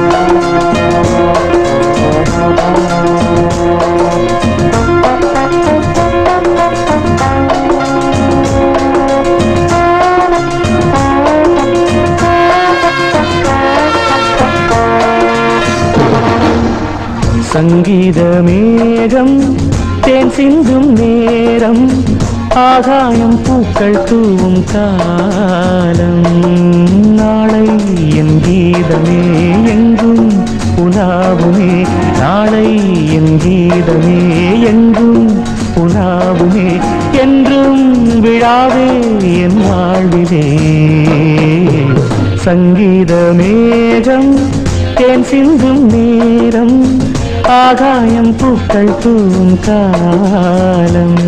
சங்கீத மேகம் தேன் சிந்தும் நேரம் ஆகாயம் பூக்கள் தூவும் காலம் நாளை என் கீதமே எங்கும் உலாவுமே நாளை என் கீதமே எங்கும் உலாவுமே என்றும் விழாவே என் வாழ்விலே சங்கீத மேகம் தேன் சிந்தும் நேரம் ஆகாயம் பூக்கள் தூவும் காலம்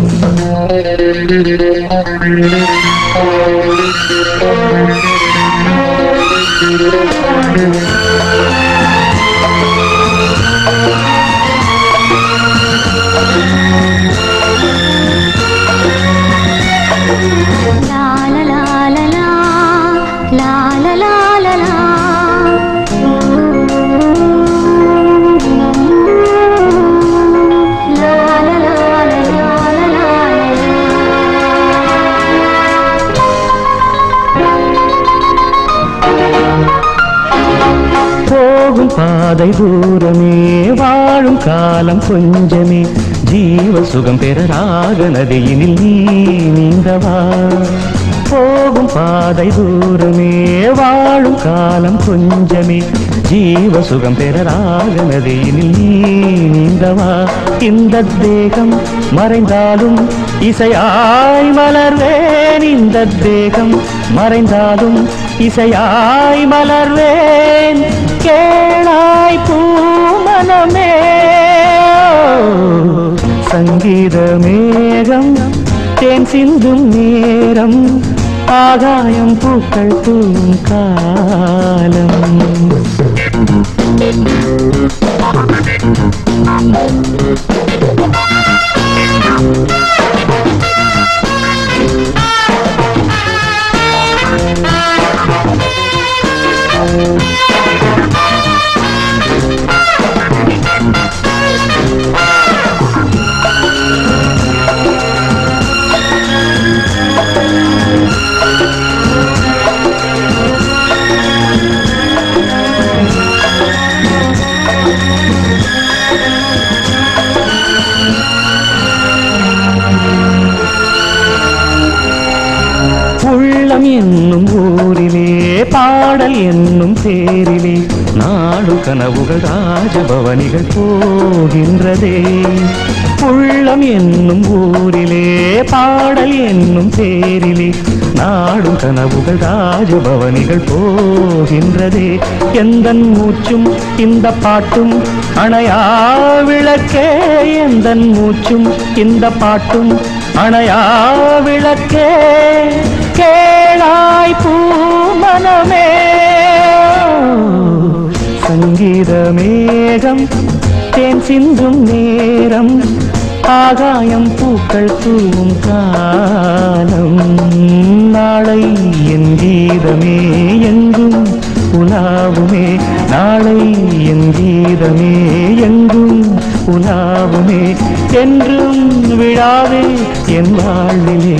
La la la la la, la la la la la. La la la la la la la போகும் பாதை தூரமே வாழும் காலம் கொஞ்சமே ஜீவ சுகம் பெற ராக நதியினில் நீ நீந்தவா போகும் பாதை தூரமே வாழும் காலம் கொஞ்சமே ஜீவ சுகம் பெற ராக நதியினில் நீ நீந்தவா இந்த தேகம் மறைந்தாலும் இசையாய் மலர்வேன் இந்த தேகம் மறைந்தாலும் இசையாய் மலர்வேன் கேளாய் பூமனமே சங்கீத மேகம் தேன் சிந்தும் நேரம் ஆகாயம் பூக்கள் தூவும் காலம் உள்ளம் என்னும் ஊரிலே பாடல் என்னும் தேரிலே நாடு கனவுகள் ராஜபவனிகள் போகின்றதே உள்ளம் என்னும் ஊரிலே பாடல் என்னும் தேரிலே நாடும் கனவுகள் ராஜபவனிகள் போகின்றதே எந்தன் மூச்சும் இந்த பாட்டும் அணையா விளக்கே எந்தன் மூச்சும் இந்த பாட்டும் அணையா விளக்கே கேளாய் பூமனமே சங்கீத மேகம் தேன் சிந்தும் நேரம் ஆகாயம் பூக்கள் தூவும் காலம் நாளை என் கீதமே எங்கும் உலாவுமே நாளை என் கீதமே எங்கும் உலாவுமே என்றும் விழாவே என் வாழ்விலே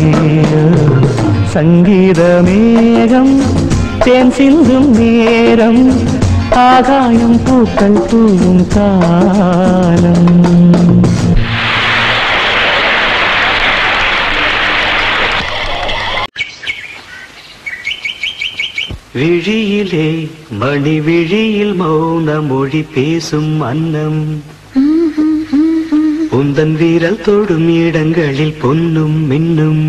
சங்கீத மேகம் தேன் சிந்தும் நேரம் ஆகாயம் பூக்கள் தூவும் காலம் விழியிலே மணி விழியில் மௌன மொழி பேசும் அன்னம் உந்தன் வீரல் தொடும் இடங்களில் பொன்னும் மின்னும்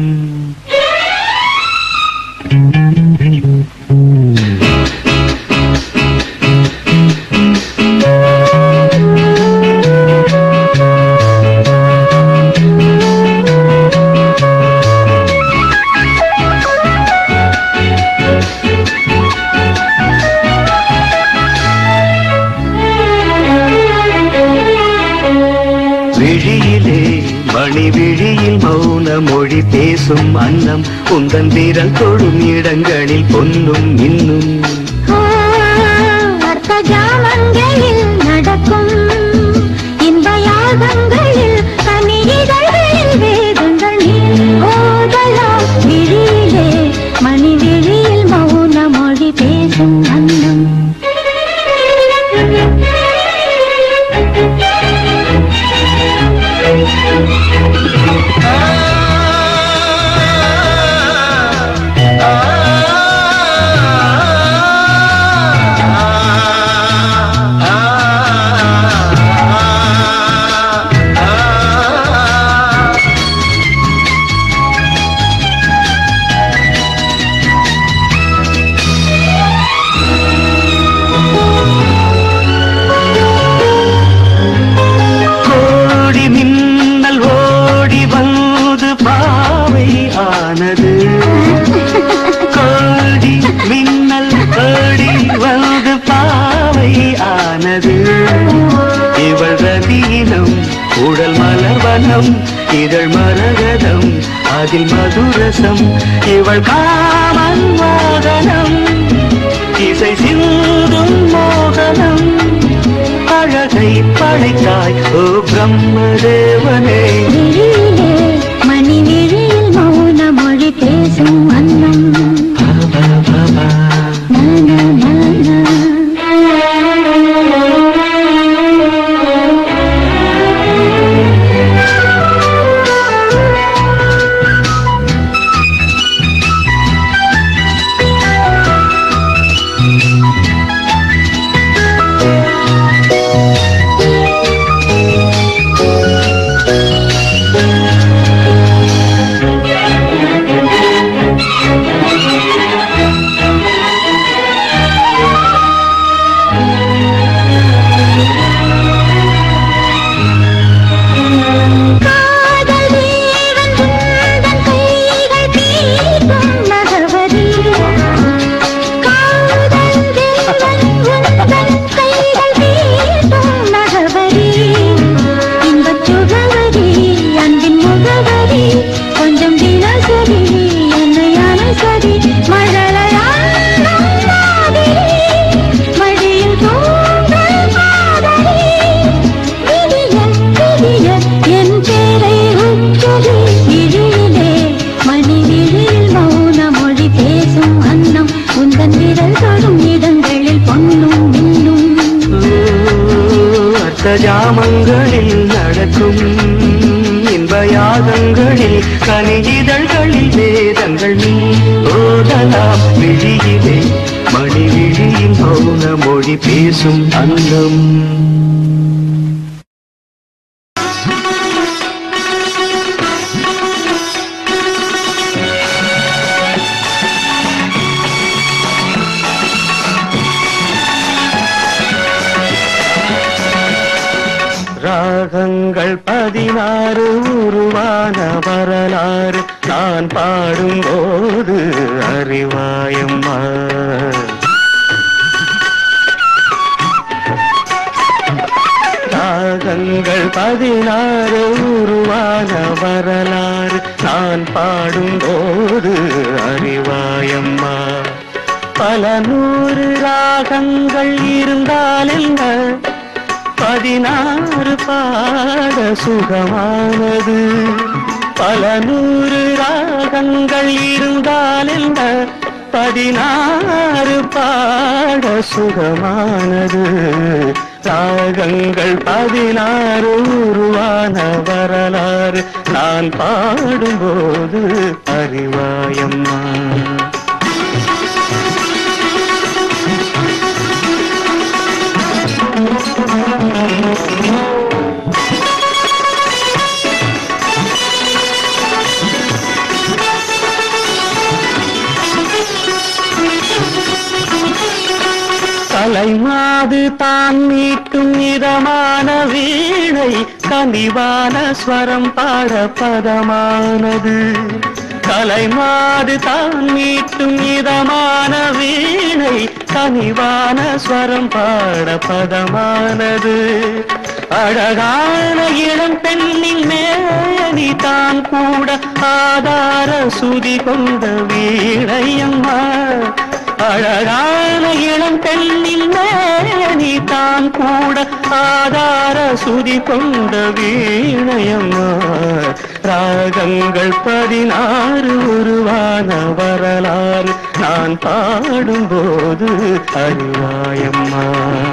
விழியிலே மணி விழியில் மௌன மொழி பேசும் அன்னம் உந்தன் வீரல் தொடும் இடங்களில் பொன்னும் இன்னும் ஆ, இதழ் மரகதம் அதில் மதுரசம் இவள் காமன் வாகனம் இசை சிந்தும் மோகனம் அழகை படைத்தாய் ஓ பிரம்மதேவனே விழியிலே மணி விழியில் மௌன மொழி பேசும் அன்னம் பா, பா, பா. நன, நன. காதல் தேவன் உந்தன் கைகள் தீர்க்கும் நகவரி காதல் தேவன் உந்தன் கைகள் தீர்க்கும் நகவரி இன்பச் சுகவரி அன்பின் முகவரி கொஞ்சம் தினசரி என்னை அனுசரி மழலையாடும் மாதிரி மடியில் தூங்கும் காதலி விடிய விடிய என் பேரை உச்சரி விழியிலே மணி விழியில் மௌன மொழி பேசும் அன்னம் உந்தன் விரல் தொடும் இடங்களில் பொன்னும் மின்னும் அர்த்த ஜாமங்களில் நடக்கும் இன்ப யாகங்களில் கனியிதழ்களில் வேதங்கள் நீ ஓதலாம் விழியிலே மணி விழியின் மௌன மொழி பேசும் அன்னம் ராகங்கள் பதினாறு உருவான வரலாறு நான் பாடும்போது அறிவாயம்மா ராகங்கள் பதினாறு உருவான வரலாறு நான் பாடும்போது அறிவாயம்மா பல நூறு ராகங்கள் இருந்தால் என்ன பதினாறு பாட சுகமானது பல நூறு ராகங்கள் இருந்தால் என்ன பதினாறு பாட சுகமானது ராகங்கள் பதினாறு உருவான வரலாறு நான் பாடும்போது அறிவாயம்மா தலைமாது தான் மீட்டும் இதமான வீணை கனிவான ஸ்வரம் பாட பதமானது தலைமாது தான் மீட்டும் இதமான வீணை கனிவான ஸ்வரம் பாட பதமானது அழகான இளம் பெண்ணின் மேனி தான் கூட ஆதார சுதி கொண்ட வீணையம்மா அழகான இளம் பெண்ணின் மேனி தான் கூட ஆதார சுதி கொண்ட வீணையம்மா ராகங்கள் பதினாறு உருவான வரலாறு நான் பாடும்போது அறிவாயம்மா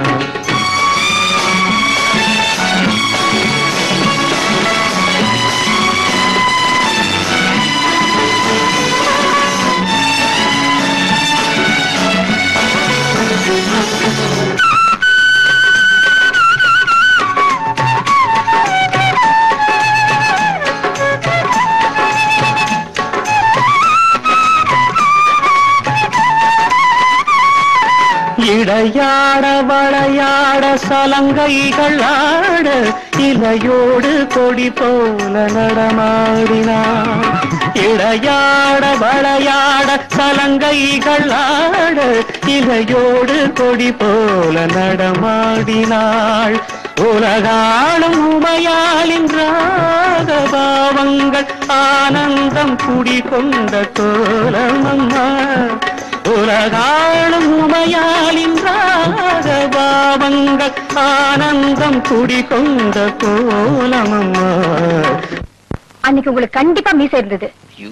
இடையாட வளையாட சலங்கைகள் ஆட இலையோடு கொடி போல நடமாடினான் இடையாட வளையாட சலங்கைகள் ஆட இலையோடு கொடி போல நடமாடினாள் உலகாளும் உமையாளின் ராகபாவங்கள் ஆனந்தம் குடிகொண்ட கோலமம்மா உலகாளும் உமையாளின் ராகபாவங்கள் ஆனந்தம் குடிகொண்ட கோலமம்மா அன்னைக்கு உங்களுக்கு கண்டிப்பா மீசை இருந்தது ஐயோ.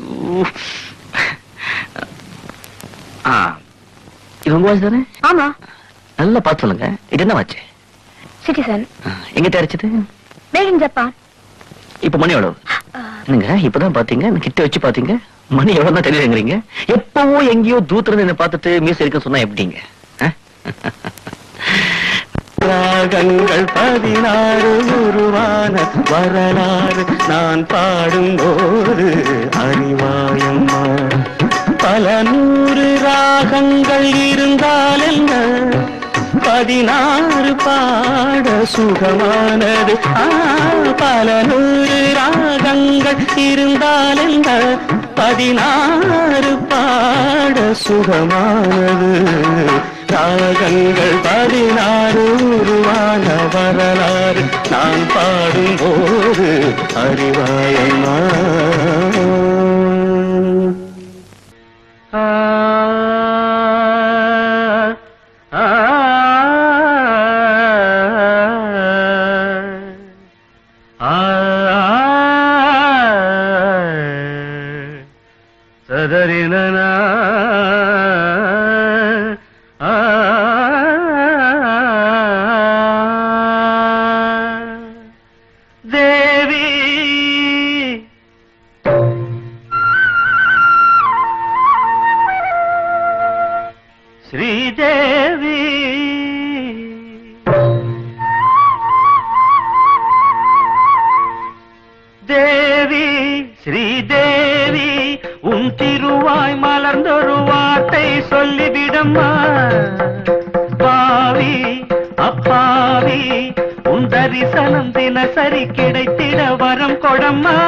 ஆ இது உங்க வாய்ஸ் தானே ஆமா நல்லா பார்த்து சொல்லுங்க இது என்ன வாட்ச் சிட்டிசன் எங்க தயாரிச்சது மேட் இன் ஜப்பான் இப்ப மணி எவ்வளவு என்னங்க இப்பதான் பாத்தீங்க இந்த கிட்ட வச்சு பாத்தீங்க மணி எவ்வளவு தான் தெரியலங்கிறீங்க எப்பவோ எங்கேயோ தூத்துல என்ன பார்த்துட்டு மீச இருக்குன்னு சொன்னா எப்படிங்க ஆ? ராகங்கள் பதினாறு உருவான வரலாறு நான் பாடும்போது அறிவாயம்மா பல நூறு ராகங்கள் இருந்தால் என்ன பதினாறு பாட சுகமானது ஆ, பல நூறு ராகங்கள் இருந்தால் என்ன பதினாறு பாட சுகமானது ராகங்கள் பதினாறு உருவான வரலாறு நான் பாடும்போது அறிவாயம்மா ஆ, ஆ, ஆ, சதறின தேவி ஸ்ரீதேவி தேவி ஸ்ரீதேவி உன் திருவாய் மலர்ந்தொரு வார்த்தை சொல்லிவிடம்மா பாவி அப்பாவி உன் தரிசனம் தினசரி கிடைத்திட வரம் கொடம்மா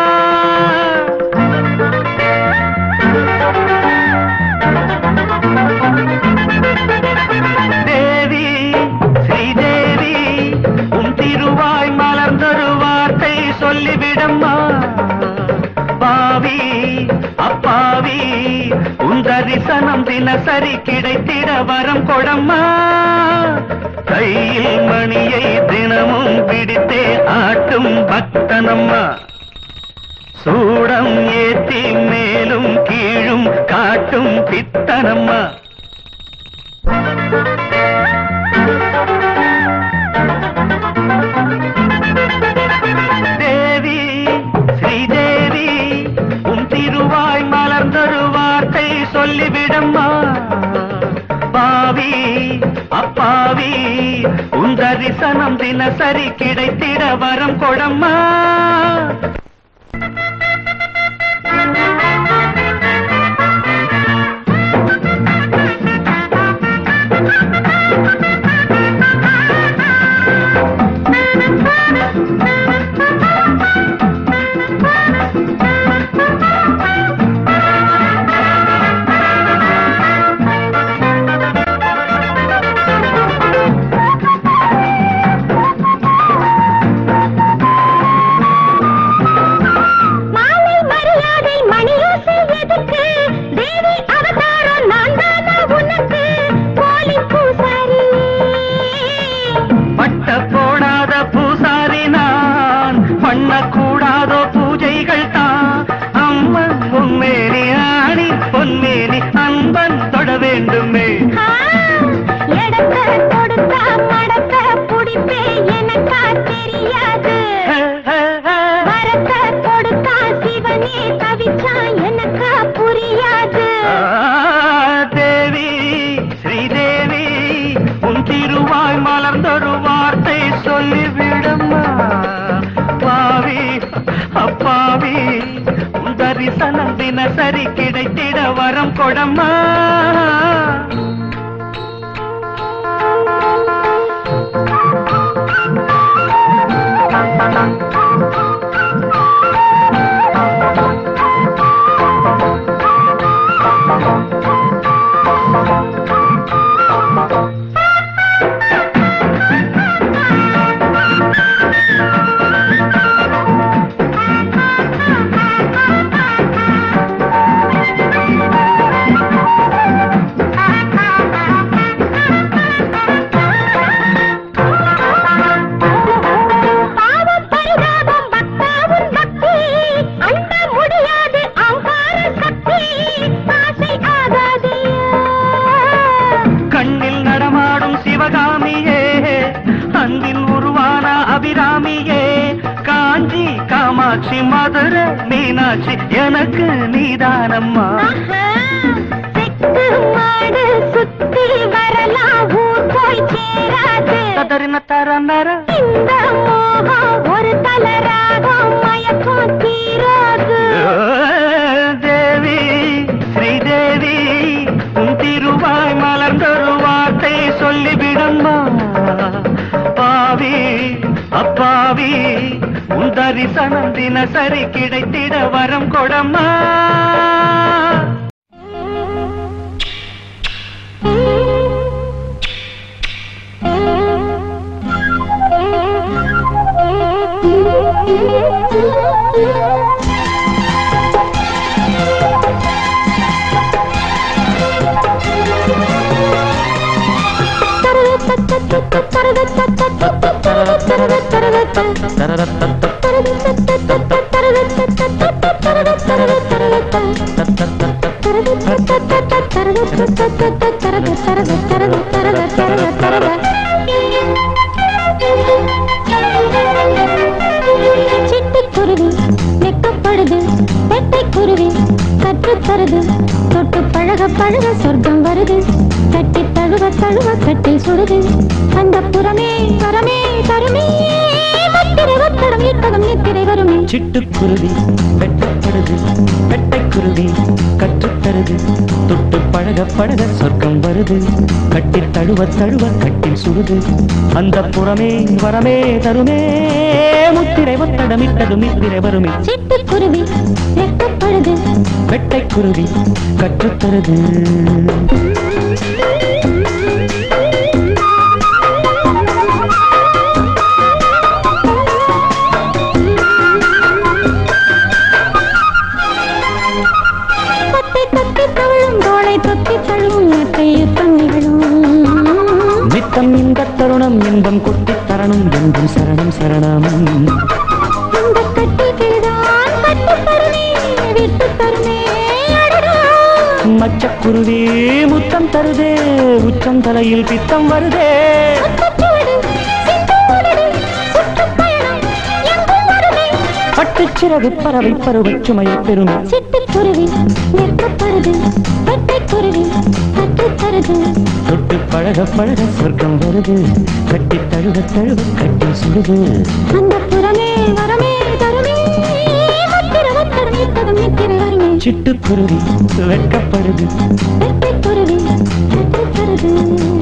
தேவி ஸ்ரீதேவி உன் திருவாய் மலர்ந்தொரு வார்த்தை சொல்லிவிடம்மா பாவி அப்பாவி உன் தரிசனம் தினசரி கிடைத்திட வரம் கொடம்மா கையில் மணியை தினமும் பிடித்தே ஆட்டும் பக்தனம்மா சூடம் ஏத்தி மேலும் கீழும் காட்டும் பித்தனம்மா தேவி ஸ்ரீதேவி உன் திருவாய் மலர்ந்தொரு வார்த்தை சொல்லிவிடம்மா பாவி அப்பாவி உன் தரிசனம் தினசரி கிடைத்திட வரம் கொடம்மா மாலை மரியாதை மணியோசை எதுக்கு தேவி அவதாரம் நான் தானா உனக்கு போலி பூசாரி பட்ட போடாத பூசாரி நான் பண்ணக்கூடாதோ பூஜைகள் தான் அம்மன் உண்மேனி ஆணி பொன்மேனி அன்பன் தொட வேண்டுமே ஆ, எடக்க கொடுத்தா மடக்க புடிப்பே எனக்கா தெரியாது ஹே, ஹே, ஹே. வரத்த கொடுத்தா சிவனே தவிச்சா எனக்கா புரியாது ஆ, தேவி ஸ்ரீதேவி உன் திருவாய் மலர்ந்தொரு வார்த்தை சொல்லிவிடம்மா பாவி அப்பாவி உன் தரிசனம் தினசரி கிடைத்திட வரம் கொடம்மா மதுரை மீனாட்சி எனக்கு நீதானம்மா செக்கு மாடு சுத்தி வரலாம் ஊர் போய் சேராது ததறின தரநர இந்த மோகம் ஒரு தலராகம் மயக்கம் தீராது தேவி ஸ்ரீதேவி உன் திருவாய் மலர்ந்தொரு வார்த்தை சொல்லிவிடம்மா பாவி அப்பாவி உன் தரிசனம் தினசரி கிடைத்திட வரம் கொடம்மா சிட்டுக்குருவி வெக்கப்படுது வெட்டைக்குருவி கற்றுத்தருது தொட்டு பழக பழக சொர்க்கம் வருது கட்டி தழுவ தழுவ கட்டி சுடுது அந்த புறமே வரமே தருமே முத்திரை ஒத்தடம் ஈட்டகம் நித்திரை வருமே சிட்டுக்குருவி வெட்டப்படுது வெட்டைக்குருவி கற்றுத்தருது தொட்டு பழக பழக சொர்க்கம் வருது கட்டி தழுவ தழுவ கட்டில் சுடுது அந்த புறமே வரமே தருமே முத்திரை ஒத்தடமிட்டது மித்திரை வருமே சிட்டுக்குருவி வெக்கப்படுது வெட்டைக்குருவி கற்றுத்தருது தத்தை தத்தி தவழும் தோளை தொத்தி தழுவும் நேற்றை யுத்தம் நிகழும் நித்தம் இந்த தருணம் இன்பம் கொட்டித் தரணும் என்றும் சரணம் சரணம் இந்த கட்டி கிழிதான் கட்டி தருமே விட்டு தருமே அடடா. மச்சக்குருவி முத்தம் தருதே உச்சம் தலையில் பித்தம் வருதே முத்துச்சுவடு, சிந்துமுரடு, சுற்றுப்பயணம் எங்கும் வருமே. பட்டுச்சிறகு பறவை பருவச் சுமையை பெறுமே சிட்டுக்குருவி நிற்கப்படுது வெட்டைக்குருவி கற்றுத்தருது தொட்டு பழக பழக சொர்க்கம் வருது கட்டி தழுவ தழுவ கட்டி சுடுது அந்த புறமே வரமே தருமே முத்திர ஒத்தடம் ஈட்டகம் நித்திரை வருமே சிட்டுக்குருவி வெட்கப்படுது வெட்டைக்குருவி கற்றுத்தருது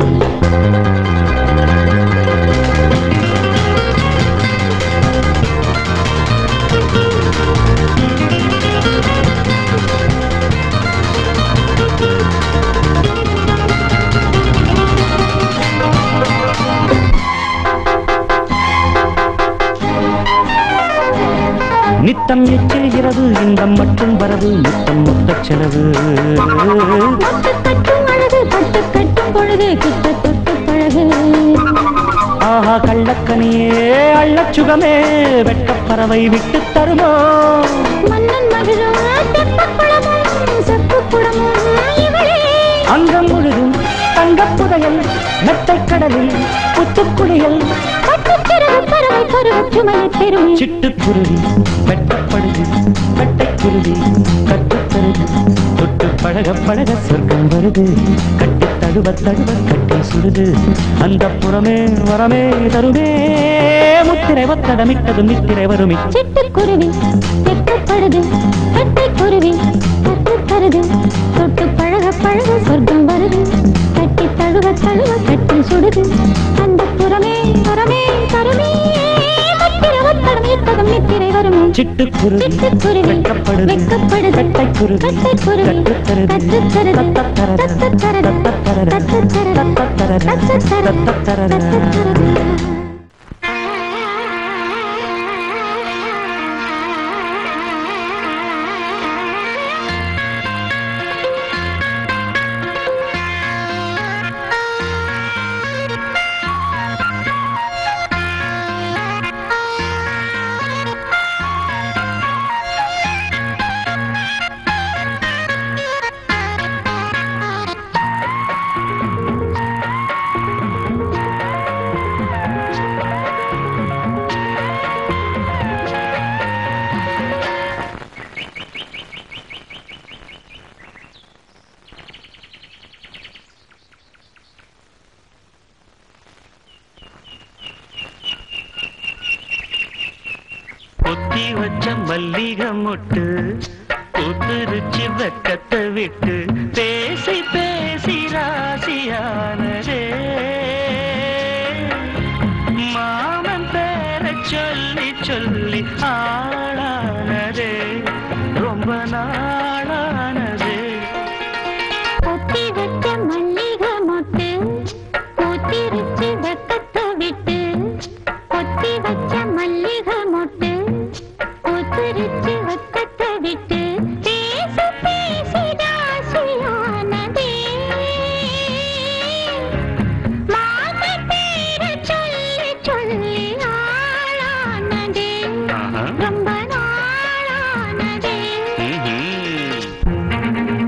நித்தம் எச்சரிகிறது இன்பம் மட்டும் வரவு நித்தம் மொத்த செலவு மொட்டு கட்டும் அழகு பட்டு கட்டும் பொழுது கிட்ட தொட்டு பழகு ஆஹா கள்ளக்கனியே அள்ளச் சுகமே வெட்டப் பறவை விட்டு தருமோ மன்னன் மகிழும் தெப்பக் குளமும் செப்புக் குடமும் இவளே அங்கம் முழுதும் தங்கப் புதையல் மெத்தைக் கடலில் புத்துக்குளியல் பட்டுச்சிறகு பறவை பருவச் சுமையை பெறுமே சிட்டுக்குருவி வெட்டப்படுது வெட்டைக்குருவி கற்றுத்தருது தொட்டு பழக பழக சொர்க்கம் வருது கட்டி தழுவ தழுவ கட்டி சுடுது அந்த புறமே வரமே தருமே முத்திரை ஒத்தடமிட்டது மித்திரை வருமே சிட்டுக்குருவி வெட்டப்படுது வெட்டைக்குருவி கற்றுத்தருது தொட்டு பழக பழக சொர்க்கம் வருது கட்டி தழுவ தழுவ கட்டி சுடுது அந்த புறமே வரமே தருமே முத்திர ஒத்தடம் ஈட்டகம் நித்திரை வருமே சிட்டுக்குருவி சிட்டுக்குருவி வெட்கப்படுது வெட்கப்படுது வெட்டைக்குருவி வெட்டைக்குருவி கற்றுத்தருது கற்றுத்தருது தத்தத்தரது தத்தத்தரது தத்தத்தரது தத்தத்தரது தத்தத்தரது தத்தத்தரது தத்தத்தரது பொத்தி வச்ச மல்லிகை மொட்டு பூத்துருச்சு வெக்கத்தை விட்டு பேசி பேசி ராசியானதே மாமன் பேர சொல்லி சொல்லி ஆளானதே ரொம்ப நாளானதே பொத்தி வச்ச மல்லிகை மொட்டு பூத்திருச்சு வெக்கத்தை விட்டு பொத்தி வச்ச மல்லிகை மொட்டு பூத்திருச்சு வெக்கத்தை விட்டு பேசி பேசி ராசியானதே மாம பேர சொல்லி சொல்லி ஆளானதே ஆஹா. ரொம்ப நாளானதே ம்ஹும்.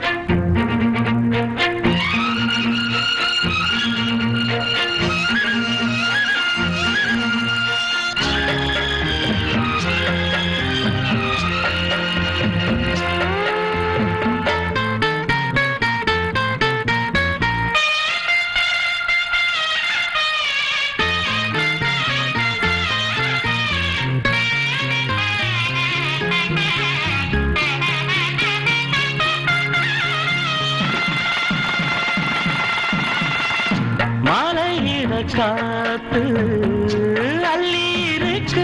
மாலையிட காத்து அள்ளி இருக்கு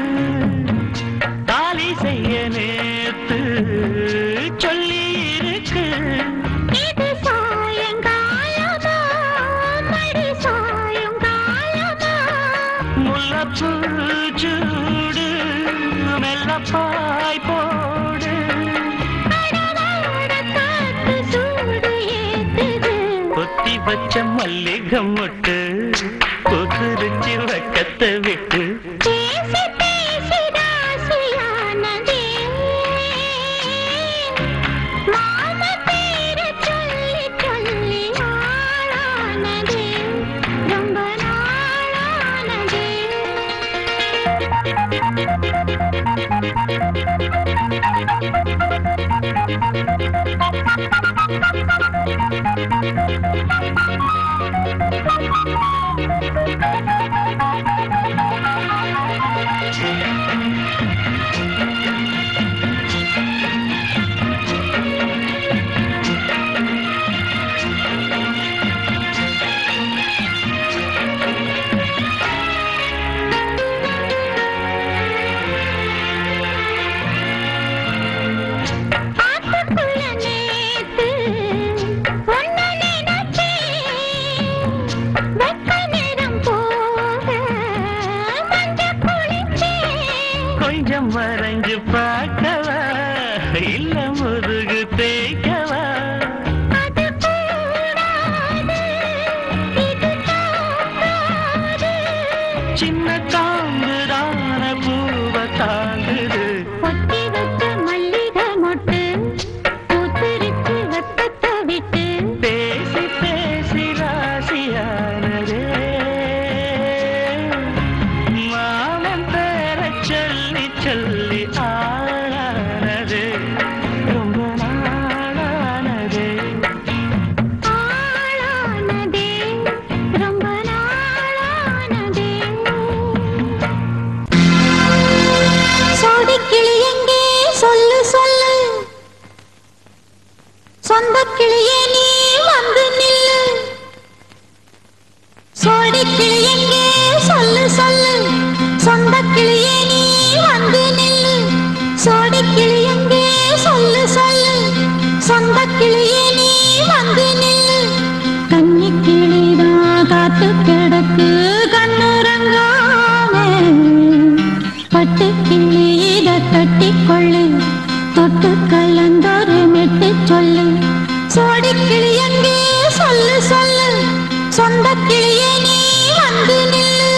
தாலி செய்ய நேத்து சொல்லி இருக்கு இது சாயங்காலமா மடி சாயங்காலமா முல்லப்பூ சூடு மெல்லப்பாய் போடு அடவாட காத்து சூடு ஏத்துது கொத்தி வச்ச மல்லிகை மொட்டு கொதிரிச்சு வக்கத்தை விட்டு பேசி பேசி ராசியானதே மாம பேர சொல்லி சொல்லி ஆளானதே ரொம்ப நாளானதே ஆத்துக்குள்ள நேத்து உன்னை நினைச்சேன். வெக்க நேரம் போக மஞ்சள் குளிச்சேன். கொஞ்சம் வரைஞ்சு பார்க்கவா இல்ல முதுகு தேய்க்கவா அது கூடாது, இது தாங்காது. சின்ன காம்புதான பூவ தாங்குது பொத்தி வச்ச மல்லிகை மொட்டு பூத்திருச்சு வெப்பத்தை விட்டு பேசி பேசி ராசியானதே மாமன் பேர சொல்லி சொல்லி ஆளானது ரொம்ப நாளானதே ஆளானதே ரொம்ப நாளானதே சோடிக்கிளி எங்கே சொல்லு சொல்லு சொந்த கிளியே நீ வந்து நில்லு சோடிக்கிளி எங்கே சொல்லு சொல்லு சொந்த கிளியே நீ வந்து நில்லு சோடிக்கிளி எங்கே சொல்லு சொல்லு சொந்த கிளியே நீ வந்து நில்லு கன்னி கிளிதான் காத்து கிடக்கு கண்ணுறங்காமே பட்டு கிளி இத கட்டிக்கொள்ளு தொட்டு கலந்தொரு மெட்டு சொல்லு சோடி கிளி எங்கே சொல்லு சொல்லு சொந்த கிளியே நீ வந்து நில்லு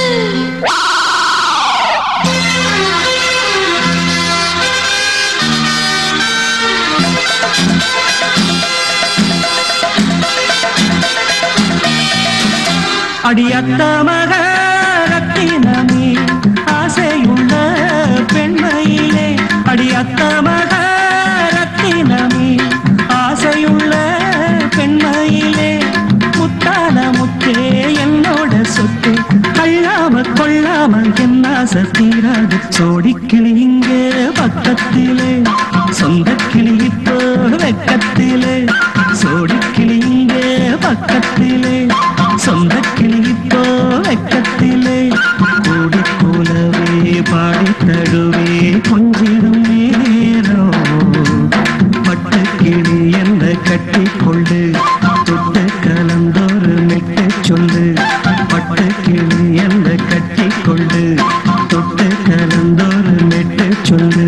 அடியத்த மக ரத்தினமே ஆசையுள்ள பெண்மையிலே அடியத்த மக ரத்தினமே ஆசையுள்ள பெண்மையிலே முத்தான முத்தே என்னோட சொத்து கள்ளாம கொள்ளாம என்னாச தீராது சோடிக்கிளி இங்கே பக்கத்திலே சொந்த கிளி இப்போ வெக்கத்திலே சோடிக்கிளி இங்கே பக்கத்திலே சொந்த கிளி இப்போ வெக்கத்திலே கூடி போலவே பாடி தழுவே கொஞ்சிடும் நேரம் பட்டு கிளி என்ன கட்டி கொண்டு தொட்டு கலந்தோறு மெட்டு சொல்லு பட்டு கிளி என்ன கட்டி கொண்டு தொட்டு கலந்தோறு மெட்டு சொல்லு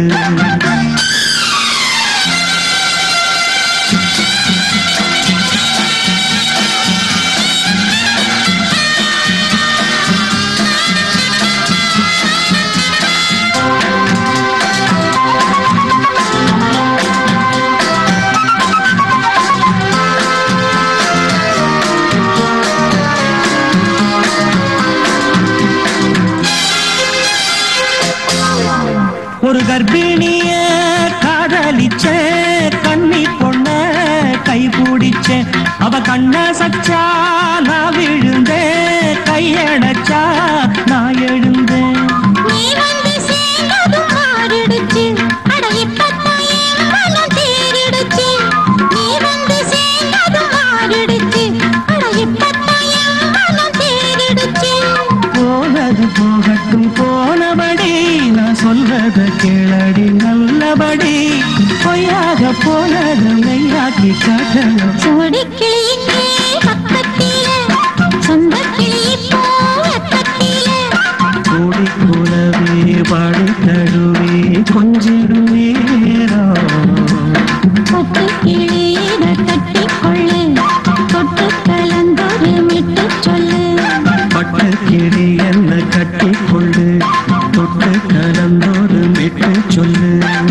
ஒரு கர்ப்பிணிய காதலிச்ச கண்ணி பொண்ண கை பிடிச்ச அவ கண்ண சச்சா நான் விழுந்தேன் கையடைச்சா நான் எழுந்தேன் நீ வந்து சேர்ந்ததும் மாறிடுச்சு அட இப்பத்தான் என் மனம் தேறிடுச்சு நீ வந்து சேர்ந்ததும் மாறிடுச்சு அட இப்பத்தான் என் மனம் தேறிடுச்சு போனது போகட்டும் போனபடி நான் சொல்றத கேளடி நல்லபடி பொய்யாக போனது மெய்யாக்கி காட்டணும் சோடிக்கிளி இங்கே பக்கத்திலே சொந்த கிளி இப்போ வெக்கத்திலே கூடி கூடவே பாடி தழுவே கொஞ்சிடும் நேரம் தொட்டு கிளியிட கட்டிக்கொள்ளு தொட்டு கலந்தொரு விட்டு சொல்லு பட்டு கிளி என்ன கட்டி கொண்டு தொட்டு கலந்தோடு விட்டு சொல்லு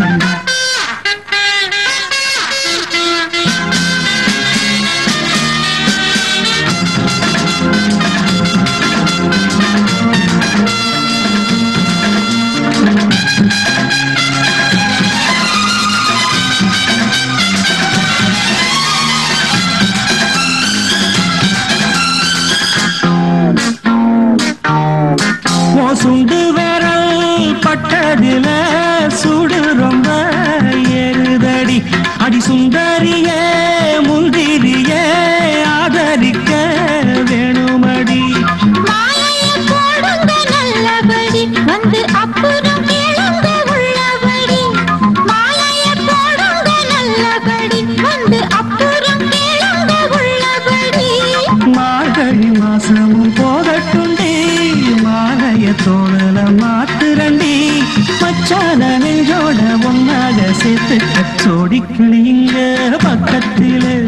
உன் சுண்டு விரல் பட்டதில சுடு ரொம்ப ஏறுதடி அடி சுந்தரியே முந்திரியே ஆதரிக்க வேணுமடி மாலையை போடுங்க நல்லபடி வந்து அப்புறம் கேளுங்க உள்ளபடி மாலையை போடுங்க நல்லபடி வந்து அப்புறம் கேளுங்க உள்ளபடி மார்கழி மாசமும் போகட்டுண்டி மாலைய தோழல மாத்துரண்டி மச்சான நெஞ்சோட ஒன்னாக சேர்த்து சோடிக்கிளிங்க பக்கத்திலே